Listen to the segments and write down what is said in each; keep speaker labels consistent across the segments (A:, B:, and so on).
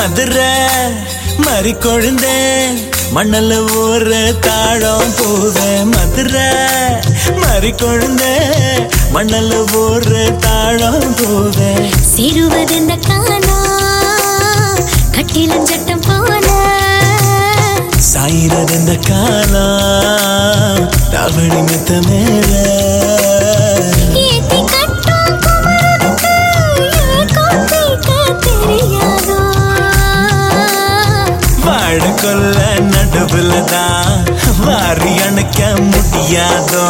A: மதுரை மறி கொழுந்தே மண்ணல ஊரு தாழம் போவே மதுரை மறி கொழுந்தே மண்ணல ஊரு தாழம் போவே
B: சேருவதெந்த காலா கட்டிலும் சட்டம் போல
A: சாயிரது இந்த காலம் தவணி மித்த மேல
B: ஏத்தி கட்டும் குமரனுக்கு ஏக்கம் தீர்க்க தெரியாதோ
A: வாழ கொல்ல நடுவுல தான் வாரி அணைக்க முடியாதோ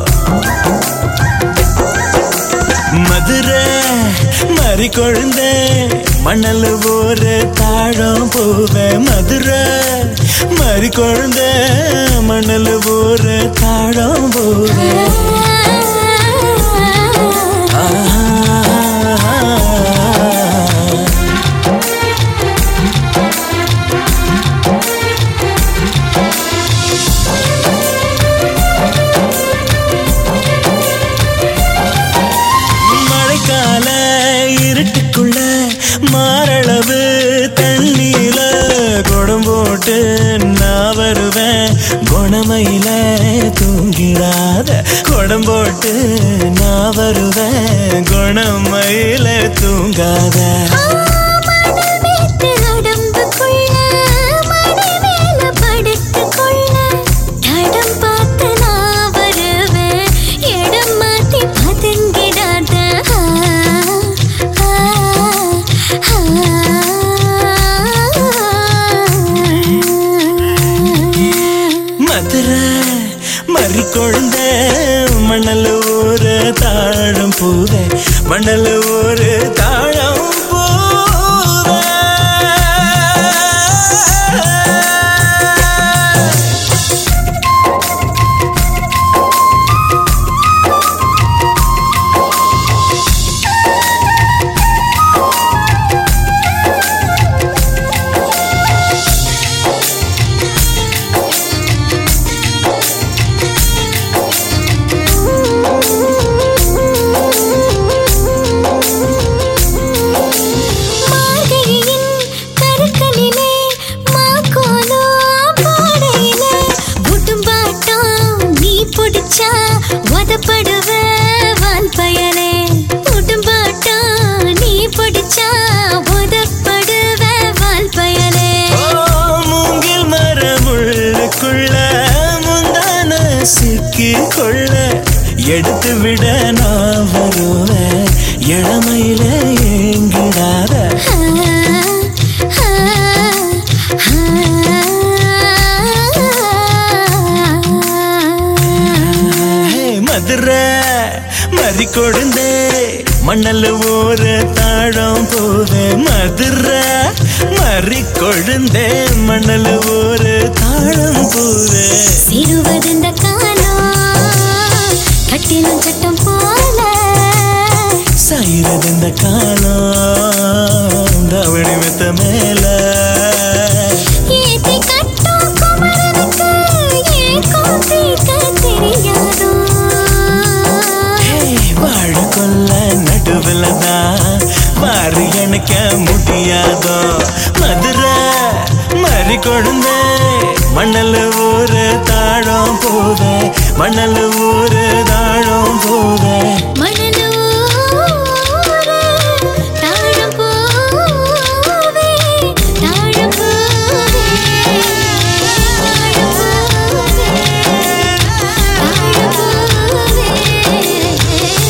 A: மதுரை மறி கொழுந்த மணல் ஊரு தாழம் போவே மதுரை மறி கொழுந்த மணல் ஊரு தாழம் போவே ஆ மழைக்கால இருட்டுக்குள்ள மாரளவு தண்ணீல குடம் போட்டு நான் வருவேன் குணமையில தூங்கிடாத குடம் போட்டு நான் வருவேன் குணமையில தூங்காத
B: மனமேத்து உடம்புக்குள்ள மடி மேல படுத்துக்கொள்ள தடம் பார்த்து நான் வருவேன் இடம் மாத்தி பதுங்கிடாத ஆ, ஆ, ஆ.
A: மதுரை மறி கொழுந்த மணல் ஊரு தாழம் பூவே மணல் ஊரு தாழம் பூவே
B: மார்கழியின் கருக்கலிலே மாக்கோலோ பாடையிலே உடும்பாட்டம் நீ பிடிச்சா உதப்படுவ வான் பயலே உடும்பாட்டம் நீ பிடிச்சா உதப்படுவ வான் பயலே
A: ஓ, மூங்கில் மரமுள்ளுக்குள்ள முந்தான சிக்கி கொள்ள எடுத்து விட நான் வருவேன் இளமையில ஏங்கிடாத ஹே, மதுரை மறி கொழுந்தே மணல் ஊரு தாழம் போவே மதுரை மறி கொழுந்தே மணல் ஊரு தாழம் போவே
B: சிறுவதெந்த காலம் கட்டிலும் சட்டம் போல
A: சாயிரது இந்த காலம் தாவணி மெத்த மேல
B: ஏத்தி கட்டும் குமரனுக்கு ஏக்கம் தீர்க்க தெரியாதோ
A: ஹே, வாழ கொல்ல நடுவில் தான் மாறி எனக்கு முடியாதோ மதுரை மறி கொழுந்த மணல் ஊரு தாழம் போவே மணல் ஊரு தாழம் போவே
B: மணலூரு தாழம் போவே தாழம் போவே தாழம்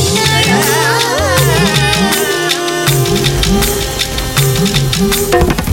B: போவே தாழம் போவே